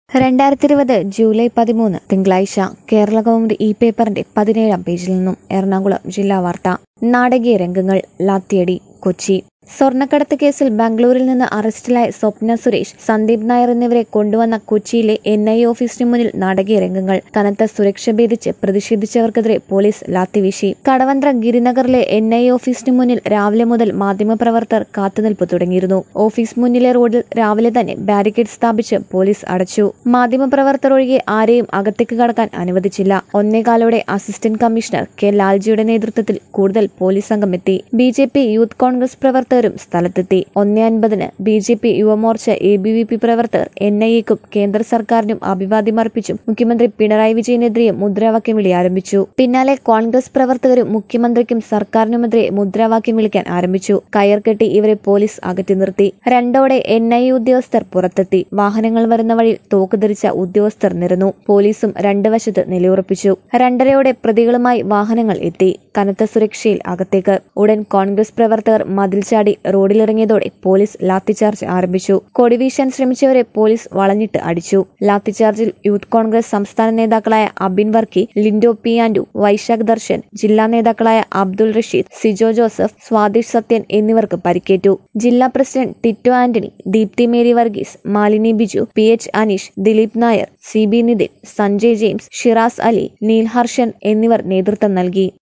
രണ്ടായിരത്തി ഇരുപത് ജൂലൈ പതിമൂന്ന് തിങ്കളാഴ്ച കേരള കൗമുദി ഇ പേപ്പറിന്റെ പതിനേഴാം പേജിൽ നിന്നും എറണാകുളം ജില്ലാ വാർത്ത നാടകീയ രംഗങ്ങൾ ലാത്തിയടി കൊച്ചി സ്വർണ്ണക്കടത്ത് കേസിൽ ബാംഗ്ലൂരിൽ നിന്ന് അറസ്റ്റിലായ സ്വപ്ന സുരേഷ് സന്ദീപ് നായർ എന്നിവരെ കൊണ്ടുവന്ന കൊച്ചിയിലെ എൻ ഐ ഓഫീസിന് മുന്നിൽ നാടകീയ രംഗങ്ങൾ കനത്ത സുരക്ഷ ഭേദിച്ച് പ്രതിഷേധിച്ചവർക്കെതിരെ പോലീസ് ലാത്തിവീശി കടവന്ത്ര ഗിരിനഗറിലെ എൻ ഐ ഓഫീസിന് മുന്നിൽ രാവിലെ മുതൽ മാധ്യമപ്രവർത്തകർ കാത്തുനിൽപ്പ് തുടങ്ങിയിരുന്നു ഓഫീസ് മുന്നിലെ റോഡിൽ രാവിലെ തന്നെ ബാരിക്കേഡ് സ്ഥാപിച്ച് പോലീസ് അടച്ചു മാധ്യമപ്രവർത്തകർ ഒഴികെ ആരെയും അകത്തേക്ക് കടക്കാൻ അനുവദിച്ചില്ല ഒന്നേകാലോടെ അസിസ്റ്റന്റ് കമ്മീഷണർ കെ ലാൽജിയുടെ നേതൃത്വത്തിൽ കൂടുതൽ പോലീസ് സംഘം എത്തി B J P youth Congress പ്രവർത്തകരും സ്ഥലത്തെത്തി ഒന്നേ അൻപതിന് B J P Yuvamorcha A B V P പ്രവർത്തകർ എൻ ഐ എക്കും കേന്ദ്ര സർക്കാരിനും അഭിവാദ്യം അർപ്പിച്ചും മുഖ്യമന്ത്രി പിണറായി വിജയനെതിരെ മുദ്രാവാക്യം വിളി ആരംഭിച്ചു പിന്നാലെ കോൺഗ്രസ് പ്രവർത്തകരും മുഖ്യമന്ത്രിക്കും സർക്കാരിനുമെതിരെ മുദ്രാവാക്യം വിളിക്കാൻ ആരംഭിച്ചു കയർ കെട്ടി ഇവരെ പോലീസ് അകറ്റി നിർത്തി രണ്ടോടെ എൻ ഐ ഉദ്യോഗസ്ഥർ പുറത്തെത്തി വാഹനങ്ങൾ വരുന്ന വഴിയിൽ തോക്ക് ധരിച്ച ഉദ്യോഗസ്ഥർ നിരന്നു പോലീസും രണ്ട് വശത്ത് നിലയുറപ്പിച്ചു രണ്ടരയോടെ പ്രതികളുമായി വാഹനങ്ങൾ എത്തി കനത്ത സുരക്ഷയിൽ അകത്തേക്ക് ഉടൻ കോൺഗ്രസ് പ്രവർത്തകർ മതിൽ ചാടി റോഡിലിറങ്ങിയതോടെ പോലീസ് ലാത്തിചാർജ് ആരംഭിച്ചു കൊടിവീശാൻ ശ്രമിച്ചവരെ പോലീസ് വളഞ്ഞിട്ട് അടിച്ചു ലാത്തിചാർജിൽ യൂത്ത് കോൺഗ്രസ് സംസ്ഥാന നേതാക്കളായ അബിൻ വർക്കി ലിൻഡോ പി ആൻഡു വൈശാഖ് ദർശൻ ജില്ലാ നേതാക്കളായ അബ്ദുൾ റഷീദ് സിജോ ജോസഫ് സ്വാതിഷ് സത്യൻ എന്നിവർക്ക് പരിക്കേറ്റു ജില്ലാ president Tito Antony Deepthi Mary Varghese Malini Biju P H Aneesh Dileep Nair C B Nithin Sanjay James Shiraz Ali Neil Harshan എന്നിവർ നേതൃത്വം നൽകി